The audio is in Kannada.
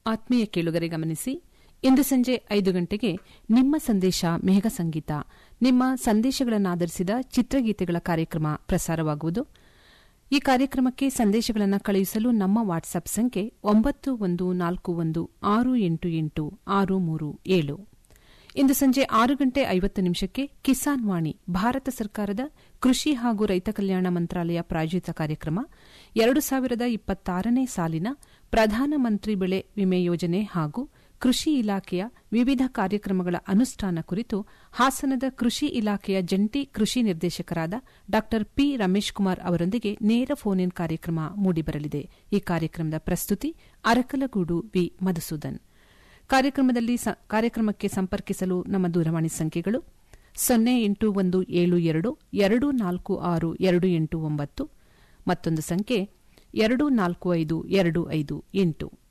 ಆತ್ಮೀಯ ಕೇಳುಗರೆ ಗಮನಿಸಿ ಇಂದು ಸಂಜೆ ಐದು ಗಂಟೆಗೆ ನಿಮ್ಮ ಸಂದೇಶ ಮೇಘ ಸಂಗೀತ ನಿಮ್ಮ ಸಂದೇಶಗಳನ್ನಾಧರಿಸಿದ ಚಿತ್ರಗೀತೆಗಳ ಕಾರ್ಯಕ್ರಮ ಪ್ರಸಾರವಾಗುವುದು ಈ ಕಾರ್ಯಕ್ರಮಕ್ಕೆ ಸಂದೇಶಗಳನ್ನು ಕಳುಹಿಸಲು ನಮ್ಮ ವಾಟ್ಸ್ಆಪ್ ಸಂಖ್ಯೆ ಒಂಬತ್ತು ಒಂದು ನಾಲ್ಕು ಒಂದು ಆರು ಎಂಟು ಎಂಟು ಆರು ಮೂರು ಏಳು ಇಂದು ಸಂಜೆ ಆರು ಗಂಟೆ ಐವತ್ತು ನಿಮಿಷಕ್ಕೆ ಕಿಸಾನ್ ವಾಣಿ ಭಾರತ ಸರ್ಕಾರದ ಕೃಷಿ ಹಾಗೂ ರೈತ ಕಲ್ಯಾಣ ಮಂತ್ರಾಲಯ ಪ್ರಾಯೋಜಿತ ಕಾರ್ಯಕ್ರಮ ಎರಡು ಸಾವಿರದ ಇಪ್ಪತ್ತಾರನೇ ಸಾಲಿನ ಪ್ರಧಾನಮಂತ್ರಿ ಬೆಳೆ ವಿಮೆ ಯೋಜನೆ ಹಾಗೂ ಕೃಷಿ ಇಲಾಖೆಯ ವಿವಿಧ ಕಾರ್ಯಕ್ರಮಗಳ ಅನುಷ್ಠಾನ ಕುರಿತು ಹಾಸನದ ಕೃಷಿ ಇಲಾಖೆಯ ಜಂಟಿ ಕೃಷಿ ನಿರ್ದೇಶಕರಾದ ಡಾ ಪಿ ರಮೇಶ್ ಕುಮಾರ್ ಅವರೊಂದಿಗೆ ನೇರ ಫೋನ್ ಇನ್ ಕಾರ್ಯಕ್ರಮ ಮೂಡಿಬರಲಿದೆ ಈ ಕಾರ್ಯಕ್ರಮದ ಪ್ರಸ್ತುತಿ ಅರಕಲಗೂಡು ವಿ ಮಧುಸೂದನ್ ಕಾರ್ಯಕ್ರಮದಲ್ಲಿ ಕಾರ್ಯಕ್ರಮಕ್ಕೆ ಸಂಪರ್ಕಿಸಲು ನಮ್ಮ ದೂರವಾಣಿ ಸಂಖ್ಯೆಗಳು ಸೊನ್ನೆ ಎಂಟು ಒಂದು ಏಳು ಎರಡು ಎರಡು ನಾಲ್ಕು ಆರು ಎರಡು ಎಂಟು ಒಂಬತ್ತು ಮತ್ತೊಂದು ಸಂಖ್ಯೆ ಎರಡು ನಾಲ್ಕು ಐದು ಎರಡು ಐದು ಎಂಟು